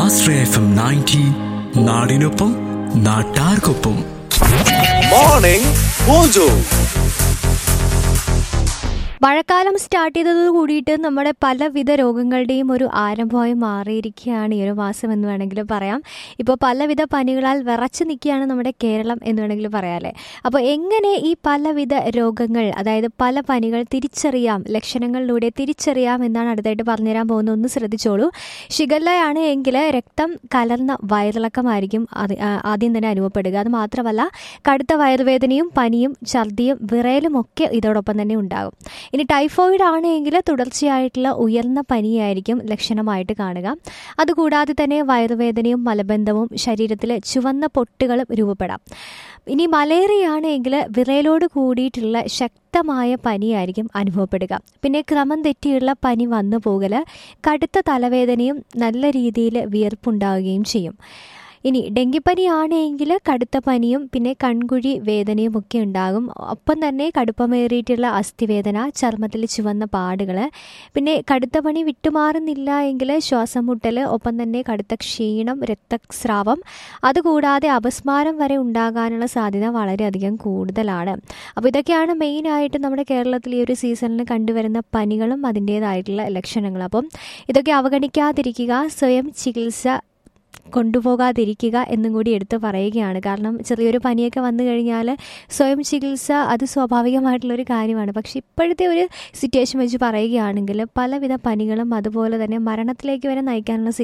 ആശ്രയ F M ninety നാടിനൊപ്പം നാട്ടാർക്കൊപ്പം morning mojo മഴക്കാലം സ്റ്റാർട്ട് ചെയ്തത് കൂടിയിട്ട് നമ്മുടെ പലവിധ രോഗങ്ങളുടെയും ഒരു ആരംഭമായി മാറിയിരിക്കുകയാണ് ഈ ഒരു മാസം എന്ന് വേണമെങ്കിൽ പറയാം ഇപ്പോൾ പലവിധ പനികളാൽ വിറച്ചു നിൽക്കുകയാണ് നമ്മുടെ കേരളം എന്ന് വേണമെങ്കിൽ പറയാമല്ലേ അപ്പോൾ എങ്ങനെ ഈ പലവിധ രോഗങ്ങൾ അതായത് പല പനികൾ തിരിച്ചറിയാം ലക്ഷണങ്ങളിലൂടെ തിരിച്ചറിയാം എന്നാണ് അടുത്തായിട്ട് പറഞ്ഞുതരാൻ പോകുന്നത് ഒന്ന് ശ്രദ്ധിച്ചോളൂ ഷിഗല്ലയാണ് എങ്കിൽ രക്തം കലർന്ന വയറിളക്കമായിരിക്കും അത് ആ, ആദ്യം തന്നെ അനുഭവപ്പെടുക അത് മാത്രമല്ല കടുത്ത വയറുവേദനയും പനിയും ഛർദിയും വിറയലും ഒക്കെ ഇതോടൊപ്പം തന്നെ ഉണ്ടാകും ഇനി ടൈഫോയിഡ് ആണെങ്കിൽ തുടർച്ചയായിട്ടുള്ള ഉയർന്ന പനിയായിരിക്കും ലക്ഷണമായിട്ട് കാണുക അതുകൂടാതെ തന്നെ വയറുവേദനയും മലബന്ധവും ശരീരത്തിൽ ചുവന്ന പൊട്ടുകളും രൂപപ്പെടാം ഇനി മലേറിയ ആണെങ്കിൽ വിറയലോട് കൂടിയിട്ടുള്ള ശക്തമായ പനിയായിരിക്കും അനുഭവപ്പെടുക പിന്നെ ക്രമം തെറ്റിയുള്ള പനി വന്നു പോകൽ കടുത്ത തലവേദനയും നല്ല രീതിയിൽ വിയർപ്പുണ്ടാവുകയും ചെയ്യും ഇനി ഡെങ്കിപ്പനി ആണെങ്കിൽ കടുത്ത പനിയും പിന്നെ കൺകുഴി വേദനയും ഒക്കെ ഉണ്ടാകും ഒപ്പം തന്നെ കടുപ്പമേറിയിട്ടുള്ള അസ്ഥിവേദന ചർമ്മത്തിൽ ചുവന്ന പാടുകൾ പിന്നെ കടുത്ത പനി വിട്ടുമാറുന്നില്ല എങ്കിൽ ശ്വാസം മുട്ടൽ ഒപ്പം തന്നെ കടുത്ത ക്ഷീണം രക്തസ്രാവം അതുകൂടാതെ അപസ്മാരം വരെ ഉണ്ടാകാനുള്ള സാധ്യത വളരെയധികം കൂടുതലാണ് അപ്പോൾ ഇതൊക്കെയാണ് മെയിനായിട്ട് നമ്മുടെ കേരളത്തിൽ ഈ ഒരു സീസണിൽ കണ്ടുവരുന്ന പനികളും അതിൻ്റേതായിട്ടുള്ള ലക്ഷണങ്ങളും അപ്പം ഇതൊക്കെ അവഗണിക്കാതിരിക്കുക സ്വയം ചികിത്സ കൊണ്ടുപോകാതിരിക്കുക എന്നും കൂടി എടുത്ത് പറയുകയാണ് കാരണം ചെറിയൊരു പനിയൊക്കെ വന്നു കഴിഞ്ഞാൽ സ്വയം ചികിത്സ അത് സ്വാഭാവികമായിട്ടുള്ളൊരു കാര്യമാണ് പക്ഷേ ഇപ്പോഴത്തെ ഒരു സിറ്റുവേഷൻ വെച്ച് പറയുകയാണെങ്കിൽ പലവിധ പനികളും അതുപോലെ തന്നെ മരണത്തിലേക്ക് വരെ നയിക്കാനുള്ള